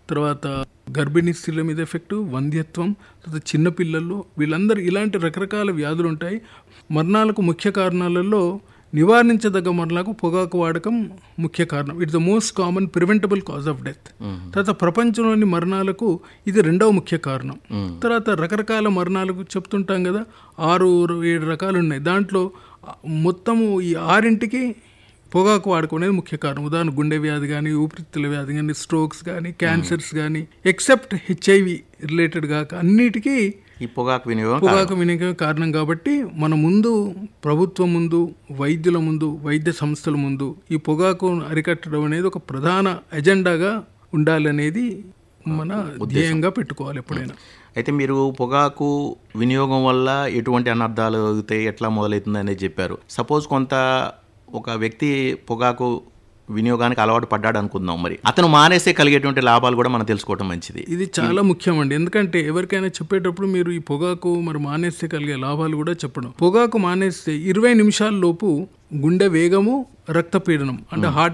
తర్వాత గర్భిణీ స్త్రీల మీద ఎఫెక్ట్ వంధ్యత్వం తర్వాత చిన్నపిల్లల్లో వీళ్ళందరూ ఇలాంటి రకరకాల వ్యాధులు ఉంటాయి మరణాలకు ముఖ్య కారణాలలో నివారించదగ్గ మరణాలకు పొగాకు వాడకం ముఖ్య కారణం it's the most common preventable cause of death తర్వాత ప్రపంచంలోని మరణాలకు ఇది రెండవ ముఖ్య కారణం తర్వాత రకరకాల మరణాలకు చెప్తుంటాం కదా ఆరు ఏడు రకాలు ఉన్నాయి దాంట్లో మొత్తము ఈ ఆరింటికి పొగాకు వాడకం అనేది ముఖ్య కారణం ఉదాహరణ గుండె వ్యాధి కానీ ఊపిరితిత్తుల వ్యాధి కానీ స్ట్రోక్స్ కానీ క్యాన్సర్స్ కానీ ఎక్సెప్ట్ హెచ్ఐవి రిలేటెడ్ కాక అన్నిటికీ ఈ పొగాకు వినియోగం పొగాకు వినియోగం కారణం కాబట్టి మన ముందు ప్రభుత్వం ముందు వైద్యుల ముందు వైద్య సంస్థల ముందు ఈ పొగాకు అరికట్టడం అనేది ఒక ప్రధాన ఎజెండాగా ఉండాలనేది మన ధ్యేయంగా పెట్టుకోవాలి ఎప్పుడైనా అయితే మీరు పొగాకు వినియోగం వల్ల ఎటువంటి అనర్థాలు అవుతాయి ఎట్లా మొదలవుతుంది అనేది చెప్పారు సపోజ్ కొంత ఒక వ్యక్తి పొగాకు వినియోగానికి అలవాటు పడ్డాడు అనుకుందాం మరి అతను మానేస్తే కలిగేటువంటి లాభాలు కూడా మనం తెలుసుకోవడం మంచిది ఇది చాలా ముఖ్యం అండి ఎందుకంటే ఎవరికైనా చెప్పేటప్పుడు మీరు ఈ పొగాకు మరి మానేస్తే కలిగే లాభాలు కూడా చెప్పడం పొగాకు మానేస్తే ఇరవై నిమిషాల లోపు గుండె వేగము రక్తపీడనం అంటే హార్ట్